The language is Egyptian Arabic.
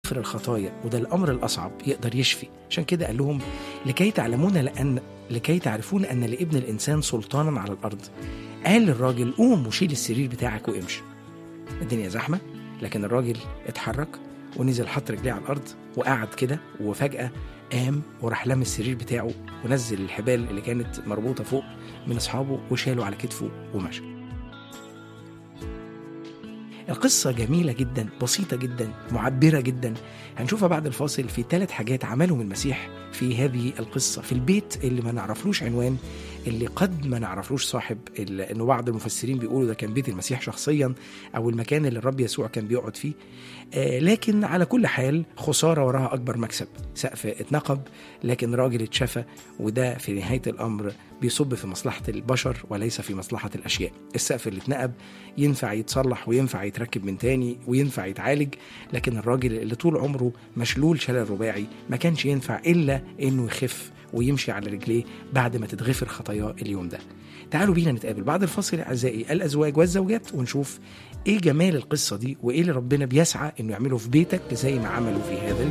يغفر الخطايا وده الامر الاصعب يقدر يشفي عشان كده قال لهم لكي تعلمون لان لكي تعرفون ان لابن الانسان سلطانا على الارض قال للراجل قوم وشيل السرير بتاعك وامشي الدنيا زحمه لكن الراجل اتحرك ونزل حط رجليه على الارض وقعد كده وفجاه قام وراح لم السرير بتاعه ونزل الحبال اللي كانت مربوطه فوق من اصحابه وشاله على كتفه ومشى القصة جميلة جدا بسيطة جدا معبرة جدا هنشوفها بعد الفاصل في ثلاث حاجات عملهم المسيح في هذه القصة في البيت اللي ما نعرفلوش عنوان اللي قد ما نعرفلوش صاحب ال- انه بعض المفسرين بيقولوا ده كان بيت المسيح شخصيا او المكان اللي الرب يسوع كان بيقعد فيه آه لكن على كل حال خسارة وراها أكبر مكسب سقف اتنقب لكن راجل اتشفى وده في نهاية الأمر بيصب في مصلحة البشر وليس في مصلحة الأشياء السقف اللي اتنقب ينفع يتصلح وينفع يتركب من تاني وينفع يتعالج لكن الراجل اللي طول عمره مشلول شلل رباعي ما كانش ينفع إلا إنه يخف ويمشي على رجليه بعد ما تتغفر خطاياه اليوم ده تعالوا بينا نتقابل بعد الفاصل أعزائي الأزواج والزوجات ونشوف إيه جمال القصة دي وإيه اللي ربنا بيسعى إنه يعمله في بيتك زي ما عمله في هذا